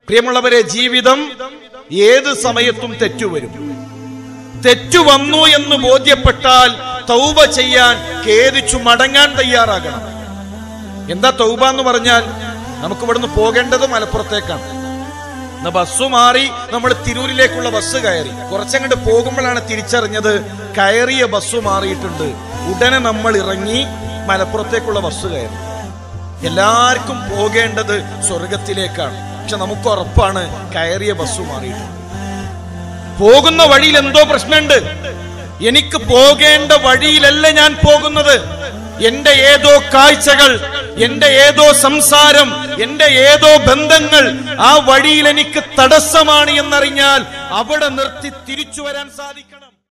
പ്രിയമുള്ളവരെ ജീവിതം ഏത് സമയത്തും തെറ്റുവരും തെറ്റു വന്നു എന്ന് ബോധ്യപ്പെട്ടാൽ തൗബ ചെയ്യാൻ ഖേദിച്ചു മടങ്ങാൻ തയ്യാറാകണം എന്താ തൗബ എന്ന് പറഞ്ഞാൽ നമുക്ക് ഇവിടുന്ന് പോകേണ്ടത് മലപ്പുറത്തേക്കാണ് എന്നാ ബസ് മാറി നമ്മൾ തിരൂരിലേക്കുള്ള ബസ് കയറി കുറച്ചങ്ങോട്ട് പോകുമ്പോഴാണ് തിരിച്ചറിഞ്ഞത് കയറിയ ബസ് മാറിയിട്ടുണ്ട് ഉടനെ നമ്മൾ ഇറങ്ങി മലപ്പുറത്തേക്കുള്ള ബസ് കയറി എല്ലാവർക്കും പോകേണ്ടത് സ്വർഗത്തിലേക്കാണ് പക്ഷെ നമുക്ക് ഉറപ്പാണ് കയറിയ ബസ് മാറിയിട്ടുണ്ട് പോകുന്ന വഴിയിൽ എന്തോ പ്രശ്നമുണ്ട് എനിക്ക് പോകേണ്ട വഴിയിലല്ല ഞാൻ പോകുന്നത് എന്റെ ഏതോ കാഴ്ചകൾ എന്റെ ഏതോ സംസാരം എന്റെ ഏതോ ബന്ധങ്ങൾ ആ വഴിയിൽ എനിക്ക് തടസ്സമാണ് എന്നറിഞ്ഞാൽ അവിടെ നിർത്തി തിരിച്ചു വരാൻ സാധിക്കണം